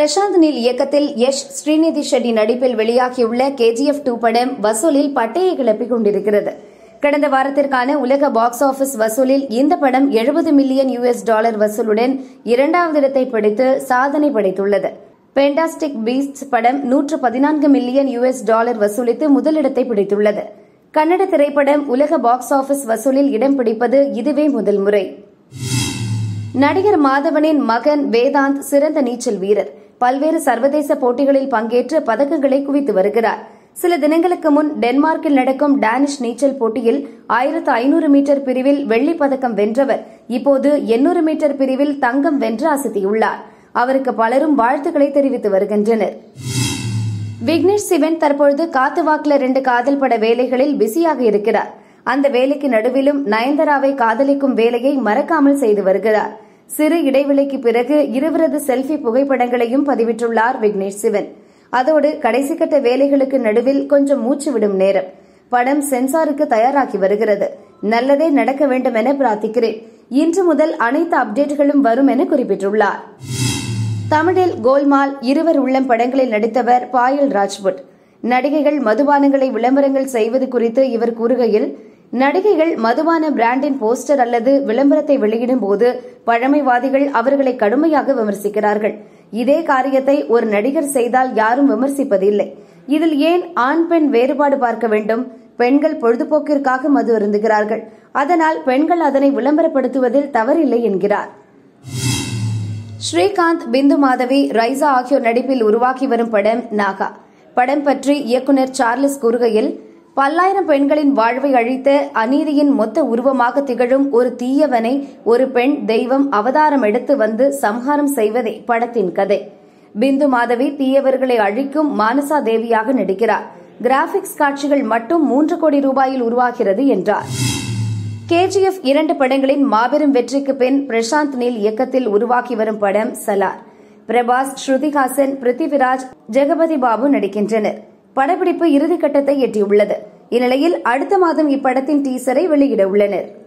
Prashanth Neil இயக்கத்தில் யஷ் ஸ்ரீநிதி ஷெட்டி நடிப்பில் வெளியாகியுள்ள கேஜிஎஃப் டூ படம் வசூலில் பட்டையை கிளப்பிக் கொண்டிருக்கிறது கடந்த வாரத்திற்கான உலக பாக்ஸ் ஆபீஸ் வசூலில் இந்த படம் 70 மில்லியன் யுஎஸ் டாலர் வசூலுடன் இரண்டாவது இடத்தை பிடித்து சாதனை படைத்துள்ளது பென்டாஸ்டிக் பீஸ்ட்ஸ் படம் நூற்று பதினான்கு மில்லியன் யுஎஸ் டாலர் வசூலித்து முதலிடத்தை பிடித்துள்ளது கன்னட திரைப்படம் உலக பாக்ஸ் ஆபீஸ் வசூலில் இடம் பிடிப்பது இதுவே முதல் முறை நடிகர் மாதவனின் மகன் வேதாந்த் சிறந்த நீச்சல் வீரர் பல்வேறு சர்வதேச போட்டிகளில் பங்கேற்று பதக்கங்களை குவித்து வருகிறார் சில தினங்களுக்கு முன் டென்மார்க்கில் நடக்கும் டேனிஷ் நீச்சல் போட்டியில் ஆயிரத்து ஐநூறு மீட்டர் பிரிவில் வெள்ளிப் பதக்கம் வென்றவர் இப்போது எண்ணூறு மீட்டர் பிரிவில் தங்கம் வென்று அசத்தியுள்ளார் அவருக்கு பலரும் வாழ்த்துக்களை தெரிவித்து வருகின்றனர் விக்னேஷ் சிவன் தற்பொழுது காத்து வாக்குல ரெண்டு காதல் பட வேலைகளில் பிஸியாக இருக்கிறார் அந்த வேலைக்கு நடுவிலும் நயன்தாராவை காதலிக்கும் வேலையை மறக்காமல் செய்து வருகிறார் சிறு இடைவெளிக்கு பிறகு இருவரது செல்ஃபி புகைப்படங்களையும் பதிவிட்டுள்ளார் விக்னேஷ் சிவன் அதோடு கடைசி கட்ட வேலைகளுக்கு நடுவில் கொஞ்சம் மூச்சு விடும் நேரம் படம் சென்சாருக்கு தயாராகி வருகிறது நல்லதே நடக்க வேண்டும் என பிரார்த்திக்கிறேன் இன்று முதல் அனைத்து அப்டேட்டுகளும் வரும் என குறிப்பிட்டுள்ளார் தமிழில் கோல்மால் இருவர் உள்ளம் படங்களில் நடித்தவர் பாயல் ராஜ்புட் நடிகைகள் மதுபானங்களை விளம்பரங்கள் செய்வது குறித்து இவர் கூறுகையில் நடிகைகள் மதுபான பிராண்டின் போஸ்டர் அல்லது விளம்பரத்தை வெளியிடும் போது பழமைவாதிகள் அவர்களை கடுமையாக விமர்சிக்கிறார்கள் இதே காரியத்தை ஒரு நடிகர் செய்தால் யாரும் விமர்சிப்பதில்லை இதில் ஏன் ஆண் பெண் வேறுபாடு பார்க்க வேண்டும் பெண்கள் பொழுதுபோக்கிற்காக மது அருந்துகிறார்கள் அதனால் பெண்கள் அதனை விளம்பரப்படுத்துவதில் தவறில்லை என்கிறார் ஸ்ரீகாந்த் பிந்து மாதவி ரைசா ஆகியோர் நடிப்பில் உருவாக்கி வரும் படம் நாகா படம் பற்றி இயக்குநர் சார்லஸ் கூறுகையில் பல்லாயிரம் பெண்களின் வாழ்வை அழித்த அநீதியின் மொத்த உருவமாக திகழும் ஒரு தீயவனை ஒரு பெண் தெய்வம் அவதாரம் எடுத்து வந்து சம்ஹாரம் செய்வதே படத்தின் கதை பிந்து மாதவி தீயவர்களை அழிக்கும் மானசா தேவியாக நடிக்கிறார் கிராபிக்ஸ் காட்சிகள் மட்டும் மூன்று கோடி ரூபாயில் உருவாகிறது என்றார் கேஜிஎஃப் இரண்டு படங்களின் மாபெரும் வெற்றிக்கு பின் பிரசாந்த் நீல் இயக்கத்தில் உருவாக்கி வரும் படம் சலார் பிரபாஸ் ஸ்ருதிஹாசன் பிருத்திவிராஜ் ஜெகபதி பாபு நடிக்கின்றனர் படப்பிடிப்பு இறுதிக்கட்டத்தை எட்டியுள்ளது இந்நிலையில் அடுத்த மாதம் இப்படத்தின் டீசரை வெளியிட உள்ளனர்